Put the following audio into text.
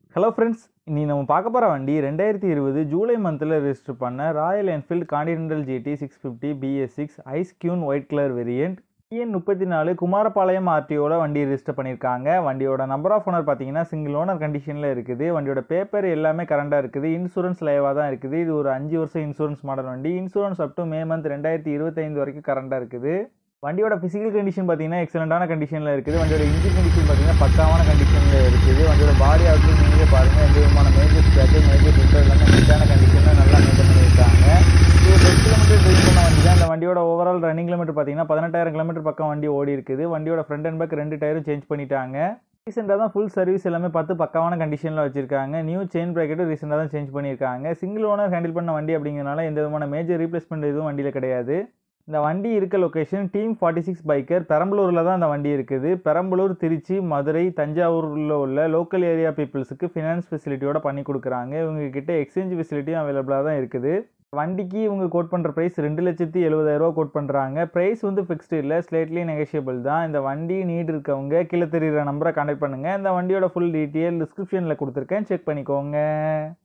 hello friends இனி நம்ம பார்க்க போகிற வண்டி ரெண்டாயிரத்தி இருபது ஜூலை மந்தில் ரெஜிஸ்டர் பண்ண Royal Enfield Continental GT six fifty BS six ice queen white colour variant TN முப்பத்தி நாலு குமாரபாளையம் ஆர்டிஓட வண்டி ரெஜிஸ்டர் பண்ணியிருக்காங்க வண்டியோட நம்பர் ஆஃப் ஓனர் பார்த்தீங்கன்னா சிங்கிள் ஓனர் கண்டிஷனில் இருக்குது வண்டியோட பேப்பர் எல்லாமே கரண்டாக இருக்குது இன்சூரன்ஸ் லைவாக தான் இருக்குது இது ஒரு அஞ்சு வருஷம் இன்சூரன்ஸ் மாடல் வண்டி insurance up to May month ரெண்டாயிரத்தி இருபத்தைந்து வரைக்கும் கரண்டாக இருக்குது வண்டியோட ஃபிசிக்கல் கண்டிஷன் பார்த்தீங்கன்னா எக்ஸலண்டான கண்டிஷனில் இருக்குது வண்டியோட இன்ஜின் கண்டிஷன் பார்த்தீங்கன்னா பக்காவான கண்டிஷனில் இருக்குது வண்டியோட பாடி அவுட்லுக் நீங்களே பாருங்கள் எந்த விதமான மேஜர் ஸ்க்ராச்சஸ் மேஜர் டிஸ்டர் எல்லாமே நீட்டான கண்டிஷனில் நல்லா மெயின்டைன் பண்ணியிருக்காங்க இது ஒரு டென் கிலோமீட்டர் ட்ரைவ் பண்ண வண்டி தான் இந்த வண்டியோட ஓவரால் ரன்னிங் கிலோமீட்டர் பார்த்தீங்கன்னா பதினெட்டாயிரம் கிலோமீட்டர் பக்கம் வண்டி ஓடி இருக்குது வண்டியோட ஃப்ரண்ட் அண்ட் பேக் ரெண்டு டயரும் சேஞ்ச் பண்ணிட்டாங்க ரீசெண்டாக தான் ஃபுல் சர்வீஸ் எல்லாமே பார்த்து பக்காவான கண்டிஷனில் வச்சிருக்காங்க நியூ செயின் ப்ராக்கெட்டும் ரீசெண்டாக தான் சேஞ்ச் பண்ணியிருக்காங்க சிங்கிள் ஓனர் ஹேண்டில் பண்ண வண்டி அப்படிங்கிறனால எந்த விதமான மேஜர் ரீப்ளேஸ்மெண்ட் எதுவும் வண்டியில் கிடையாது இந்த வண்டி இருக்க location team forty six biker பெரம்பலூரில் தான் அந்த வண்டி இருக்குது பெரம்பலூர் திருச்சி மதுரை தஞ்சாவூரில் உள்ள லோக்கல் ஏரியா பீப்புள்ஸுக்கு ஃபினான்ஸ் ஃபெசிலிட்டியோட பண்ணி கொடுக்குறாங்க இவங்க கிட்ட எக்ஸ்சேஞ்ச் ஃபெசிலிட்டியும் அவைலபிளாக தான் இருக்குது வண்டிக்கு இவங்க கோட் பண்ணுற ப்ரைஸ் ரெண்டு லட்சத்தி எழுபதாயிரரூவா கோட் பண்ணுறாங்க ப்ரைஸ் வந்து ஃபிக்ஸ்டு இல்லை ஸ்லேட்லி நெகோஷியபிள் தான் இந்த வண்டி நீட் இருக்கவங்க கீழே தெரியுற நம்பரை கான்டாக்ட் பண்ணுங்கள் இந்த வண்டியோட ஃபுல் டீட்டெயில் டிஸ்கிரிப்ஷனில் கொடுத்துருக்கேன் செக் பண்ணிக்கோங்க